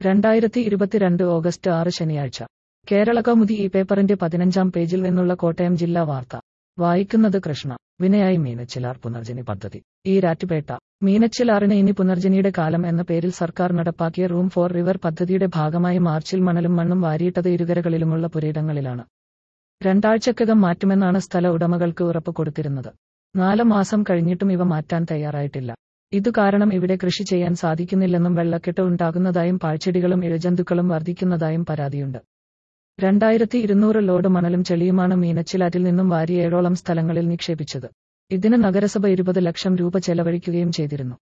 രണ്ടായിരത്തി ഇരുപത്തിരണ്ട് ഓഗസ്റ്റ് ആറ് ശനിയാഴ്ച കേരള കൗമുദി ഈ പേപ്പറിന്റെ പതിനഞ്ചാം പേജിൽ നിന്നുള്ള കോട്ടയം ജില്ലാ വാർത്ത വായിക്കുന്നത് കൃഷ്ണ വിനയായി മീനച്ചിലാർ പുനർജനി പദ്ധതി ഈ രാറ്റുപേട്ട മീനച്ചിലാറിന് ഇനി പുനർജനിയുടെ കാലം എന്ന പേരിൽ സർക്കാർ നടപ്പാക്കിയ റൂം ഫോർ റിവർ പദ്ധതിയുടെ ഭാഗമായി മാർച്ചിൽ മണലും മണ്ണും വാരിയിട്ടത് ഇരുകരകളിലുമുള്ള പുരയിടങ്ങളിലാണ് രണ്ടാഴ്ചക്കകം മാറ്റുമെന്നാണ് സ്ഥല ഉടമകൾക്ക് ഉറപ്പ് കൊടുത്തിരുന്നത് നാല് മാസം കഴിഞ്ഞിട്ടും ഇവ മാറ്റാൻ തയ്യാറായിട്ടില്ല ഇതു കാരണം ഇവിടെ കൃഷി ചെയ്യാൻ സാധിക്കുന്നില്ലെന്നും വെള്ളക്കെട്ട് ഉണ്ടാകുന്നതായും പാഴ്ചെടികളും ഇഴജന്തുക്കളും വർദ്ധിക്കുന്നതായും പരാതിയുണ്ട് രണ്ടായിരത്തി ഇരുന്നൂറ് ലോഡ് മണലും ചെളിയുമാണ് മീനച്ചിലാറ്റിൽ നിന്നും വാരി ഏഴോളം സ്ഥലങ്ങളിൽ നിക്ഷേപിച്ചത് ഇതിന് നഗരസഭ ഇരുപത് ലക്ഷം രൂപ ചെലവഴിക്കുകയും ചെയ്തിരുന്നു